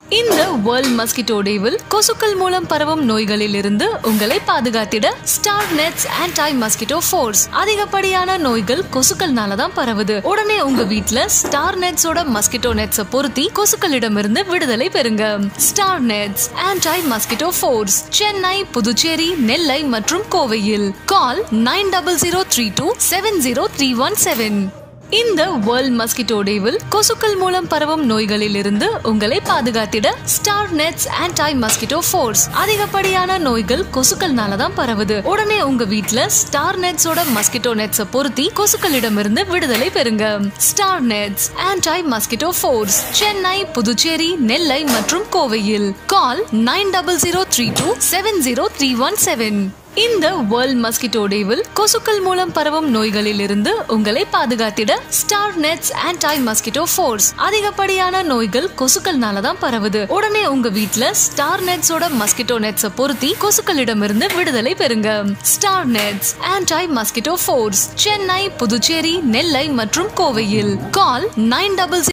இந்த world mosquito டேவில் கொசுக்கள் மூலம் பரவும் நோய்களில் இருந்து உங்களை பாதுகாத்திட ஸ்டார் நெட்ஸ் ஆன்டை மஸ்கிட்டோ ஃபோர்ஸ் அதிகப்படியான நோய்கள் கொசுக்கள்னால தான் பரவுது உடனே உங்க வீட்ல ஸ்டார் நெட்ஸோட மஸ்கிட்டோ நெட்ஸ பொருத்தி கொசுக்களிடமிருந்து விடுதலை பெறுங்க star nets ஆன்டை mosquito force Chennai Puducherry நெல்லை மற்றும் கோவையில் call nine double zero three two seven zero three one seven இந்த வேர்ல்ட் மஸ்கிட்டோ டேவில் கொசுக்கள் மூலம் பரவும் நோய்களில் இருந்து உங்களை பாதுகாத்திட ஸ்டார் நெட்ஸ் ஆன்டை மஸ்கிட்டோ ஃபோர்ஸ் அதிகப்படியான நோய்கள் கொசுக்கள்னால தான் பரவுது உடனே உங்க வீட்ல ஸ்டார் நெட்ஸோட மஸ்கிட்டோ நெட்ஸ பொருத்தி கொசுக்களிடமிருந்து விடுதலை பெறுங்க star nets ஆன்டை mosquito force Chennai Puducherry நெல்லை மற்றும் கோவையில் call nine double zero three two seven zero three one seven இந்த வேர்ல்ட் மஸ்கிட்டோ டேவில் கொசுக்கள் மூலம் பரவும் நோய்களில் இருந்து உங்களை பாதுகாத்திட ஸ்டார் நெட்ஸ் ஆன்டை மஸ்கிட்டோ ஃபோர்ஸ் அதிகப்படியான நோய்கள் கொசுக்கள்னால தான் பரவுது உடனே உங்க வீட்ல ஸ்டார் நெட்ஸோட மஸ்கிட்டோ நெட்ஸ பொருத்தி கொசுக்களிடமிருந்து விடுதலை பெறுங்க star nets ஆன்டை mosquito force Chennai Puducherry நெல்லை மற்றும் கோவையில் கால் நைன் டபுள்